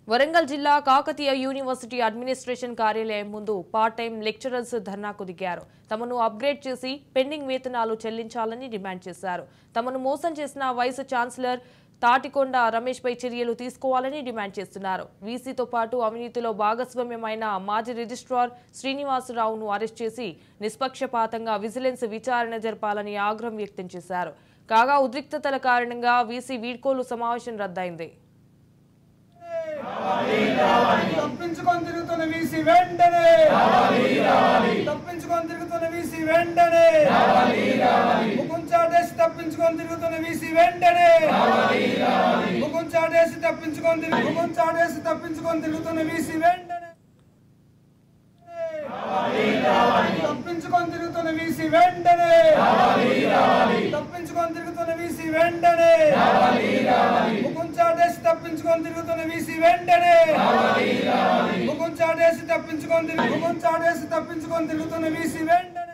వరంగల్ జిల్లా Kakatiya university administration కార్యాలయం ముందు పార్ట్ టైం లెక్చరర్స్ ధర్నాకు దిగారు తమను అప్గ్రేడ్ చేసి పెండింగ్ వేతనాలు చెల్లించాలని డిమాండ్ చేశారు తమను మోసం చేసిన వైస్ ఛాన్సలర్ తాటికొండ రమేష్ పై చర్యలు తీసుకోవాలని డిమాండ్ చేస్తున్నారు వీసీతో పాటు అవినీతిలో భాగస్వామ్యమైన మాజీ రిజిస్ట్రార్ శ్రీనివాసరావును అరెస్ట్ చేసి నిష్పక్షపాతంగా విజిలెన్స్ విచారణ జరపాలని ఆగ్రహం వ్యక్తం చేశారు కాగా ఉద్రిక్తతల కారణంగా వీసీ వీడ్కోలు సమావేశం రద్దయింది తప్పించుకొని తిరుగుతున్న వీసి వెంటనే తప్పించుకొని తిరుగుతున్న వీసి వెంటనే ముఖం చాటేసి తప్పించుకొని తిరుగుతున్న వీసి వెంటనే ముఖం చాటేసి తప్పించుకొని తిరుగు ముఖం చాటేసి తప్పించుకొని తిరుగుతున్న వీసి వెంటనే తప్పించుకొని తిరుగుతున్న వీసి వెంటనే తప్పించుకొని తిరుగుతున్న వీసి వెంటనే ముఖం చాటేసి తప్పించుకొని తిరుగుతున్న వీసి వెంటనే ముఖం చాటేసి తప్పించుకొని తిరుగు ముఖం చాటేసి తప్పించుకొని తిరుగుతున్న వీసి వెంటనే